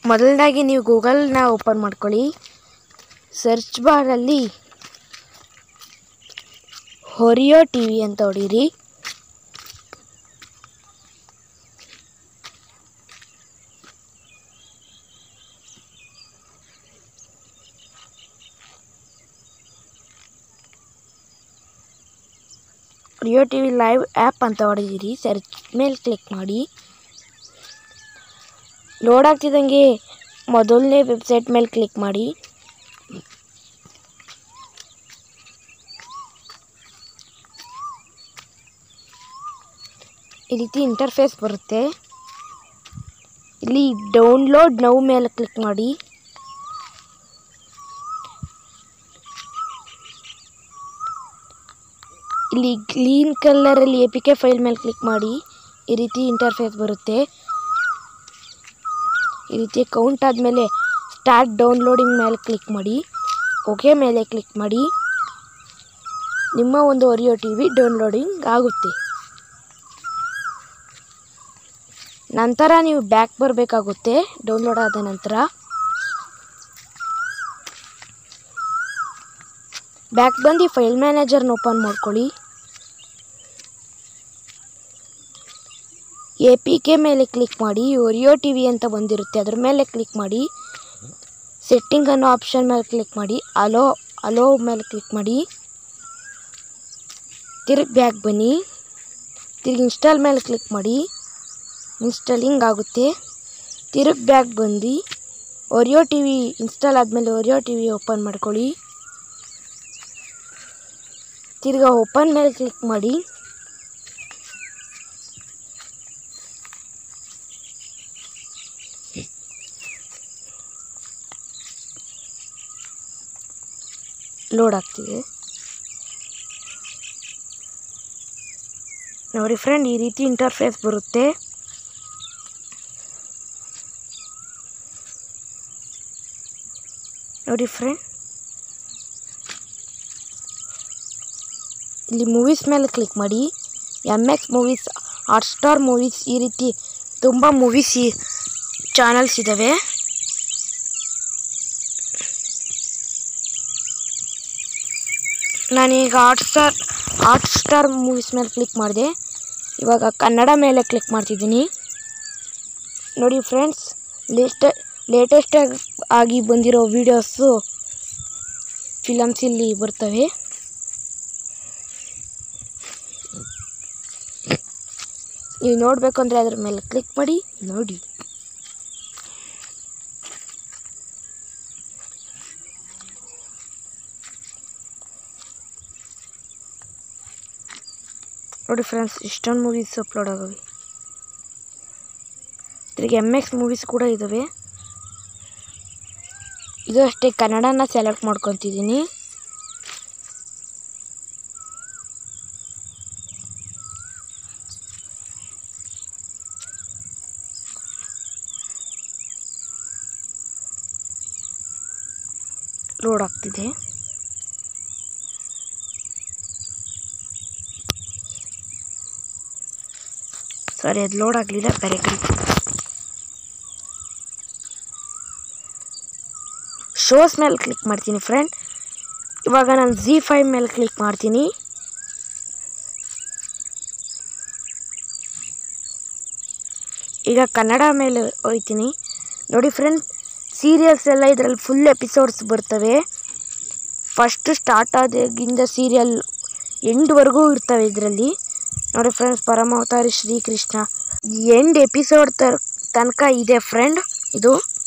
ಮೊದಲನೇದಾಗಿ ನೀವು ಗೂಗಲ್ನ ಓಪನ್ ಮಾಡ್ಕೊಳ್ಳಿ ಸರ್ಚ್ ಬಾರಲ್ಲಿ ಹೊರಿಯೋ ಟಿ ವಿ ಅಂತ ಹೊಡೀರಿ Oreo T V live app ಅಂತ ಹೊಡೆದಿರಿ ಸರ್ಚ್ ಮೇಲೆ ಕ್ಲಿಕ್ ಮಾಡಿ ಲೋಡ್ ಆಗ್ತಿದ್ದಂಗೆ ಮೊದಲನೇ ವೆಬ್ಸೈಟ್ ಮೇಲೆ ಕ್ಲಿಕ್ ಮಾಡಿ ಈ ರೀತಿ ಇಂಟರ್ಫೇಸ್ ಬರುತ್ತೆ ಇಲ್ಲಿ ಡೌನ್ಲೋಡ್ ನೌ ಮೇಲೆ ಕ್ಲಿಕ್ ಮಾಡಿ ಇಲ್ಲಿ ಗ್ರೀನ್ ಕಲರಲ್ಲಿ ಎ ಪಿ ಕೆ ಫೈಲ್ ಮೇಲೆ ಕ್ಲಿಕ್ ಮಾಡಿ ಈ ರೀತಿ ಇಂಟರ್ಫೇಸ್ ಬರುತ್ತೆ ಈ ರೀತಿ ಕೌಂಟ್ ಆದಮೇಲೆ ಸ್ಟಾರ್ಟ್ ಡೌನ್ಲೋಡಿಂಗ್ ಮೇಲೆ ಕ್ಲಿಕ್ ಮಾಡಿ ಓಕೆ ಮೇಲೆ ಕ್ಲಿಕ್ ಮಾಡಿ ನಿಮ್ಮ ಒಂದು ಒರಿಯೋ ಟಿ ವಿ ಡೌನ್ಲೋಡಿಂಗ್ ಆಗುತ್ತೆ ನಂತರ ನೀವು ಬ್ಯಾಕ್ ಬರಬೇಕಾಗುತ್ತೆ ಡೌನ್ಲೋಡ್ ಆದ ನಂತರ ಬ್ಯಾಕ್ ಬಂದು ಫೈಲ್ ಮ್ಯಾನೇಜರ್ನ ಓಪನ್ ಮಾಡ್ಕೊಳ್ಳಿ ಎ ಪಿ ಕೆ ಮೇಲೆ ಕ್ಲಿಕ್ ಮಾಡಿ ಒರಿಯೋ ಟಿ ವಿ ಅಂತ ಬಂದಿರುತ್ತೆ ಅದ್ರ ಮೇಲೆ ಕ್ಲಿಕ್ ಮಾಡಿ ಸೆಟ್ಟಿಂಗ್ ಅನ್ನೋ ಆಪ್ಷನ್ ಮೇಲೆ ಕ್ಲಿಕ್ ಮಾಡಿ ಅಲೋ ಅಲೋ ಮೇಲೆ ಕ್ಲಿಕ್ ಮಾಡಿ ತಿರುಗಿ ಬ್ಯಾಕ್ ಬನ್ನಿ ತಿರುಗಿ ಇನ್ಸ್ಟಾಲ್ ಮೇಲೆ ಕ್ಲಿಕ್ ಮಾಡಿ ಇನ್ಸ್ಟಾಲಿಂಗ್ ಆಗುತ್ತೆ ತಿರುಗಿ ಬ್ಯಾಕ್ ಬಂದು ಒರಿಯೋ ಟಿ ವಿ ಇನ್ಸ್ಟಾಲ್ ಆದಮೇಲೆ ಒರಿಯೋ ಟಿ ವಿ ಓಪನ್ ಮಾಡ್ಕೊಳ್ಳಿ ತಿರ್ಗಾ ಓಪನ್ ಮೇಲೆ ಕ್ಲಿಕ್ ಮಾಡಿ ಲೋಡ್ ಆಗ್ತಿದೆ ನೋಡಿ ಫ್ರೆಂಡ್ ಈ ರೀತಿ ಇಂಟರ್ಫೇಸ್ ಬರುತ್ತೆ ನೋಡಿ ಫ್ರೆಂಡ್ ಇಲ್ಲಿ ಮೂವೀಸ್ ಮೇಲೆ ಕ್ಲಿಕ್ ಮಾಡಿ M X movies Hotstar movies ಈ ರೀತಿ ತುಂಬ ಮೂವೀಸ್ ಈ ಚಾನಲ್ಸ್ ಇದ್ದಾವೆ ನಾನೀಗ ಹಾಟ್ಸ್ಟಾರ್ ಹಾಟ್ಸ್ಟಾರ್ ಮೂವೀಸ್ ಮೇಲೆ ಕ್ಲಿಕ್ ಮಾಡಿದೆ ಇವಾಗ ಕನ್ನಡ ಮೇಲೆ ಕ್ಲಿಕ್ ಮಾಡ್ತಿದ್ದೀನಿ ನೋಡಿ ಫ್ರೆಂಡ್ಸ್ ಲೇಟ ಲೇಟೆಸ್ಟ್ ಆಗಿ ಬಂದಿರೋ ವೀಡಿಯೋಸು ಫಿಲಮ್ಸ್ ಇಲ್ಲಿ ಬರ್ತವೆ ನೀವು ನೋಡಬೇಕು ಅಂದರೆ ಅದ್ರ ಮೇಲೆ ಕ್ಲಿಕ್ ಮಾಡಿ ನೋಡಿ ನೋಡಿ ಫ್ರೆಂಡ್ಸ್ ಇಷ್ಟೊಂದು ಮೂವೀಸ್ ಅಪ್ಲೋಡ್ ಆಗವೆ ತಿರ್ಗಿ ಎಮ್ ಎಕ್ಸ್ ಮೂವೀಸ್ ಕೂಡ ಇದ್ದಾವೆ ಇದು ಅಷ್ಟೇ ಕನ್ನಡನ ಸೆಲೆಕ್ಟ್ ಮಾಡ್ಕೊತಿದ್ದೀನಿ ಲೋಡ್ ಆಗ್ತಿದೆ ಸಾರಿ ಅದು ಲೋಡ್ ಆಗಲಿಲ್ಲ ಬೇರೆ ಕಡೆ ಶೋಸ್ ಮೇಲೆ ಕ್ಲಿಕ್ ಮಾಡ್ತೀನಿ ಫ್ರೆಂಡ್ ಇವಾಗ ನಾನು ಜಿ ಫೈವ್ ಮೇಲೆ ಕ್ಲಿಕ್ ಮಾಡ್ತೀನಿ ಈಗ ಕನ್ನಡ ಮೇಲೆ ಹೋಯ್ತೀನಿ ನೋಡಿ ಫ್ರೆಂಡ್ ಸೀರಿಯಲ್ಸ್ ಎಲ್ಲ ಇದರಲ್ಲಿ ಫುಲ್ ಎಪಿಸೋಡ್ಸ್ ಬರ್ತವೆ ಫಸ್ಟ್ ಸ್ಟಾರ್ಟ್ ಆದಾಗಿಂದ ಸೀರಿಯಲ್ ಎಂಡ್ವರೆಗೂ ಇರ್ತವೆ ಇದರಲ್ಲಿ ನೋಡಿ friends Paramavatari Shrikrishna end episode ತರ್ ತನಕ ಇದೆ ಫ್ರೆಂಡ್ ಇದು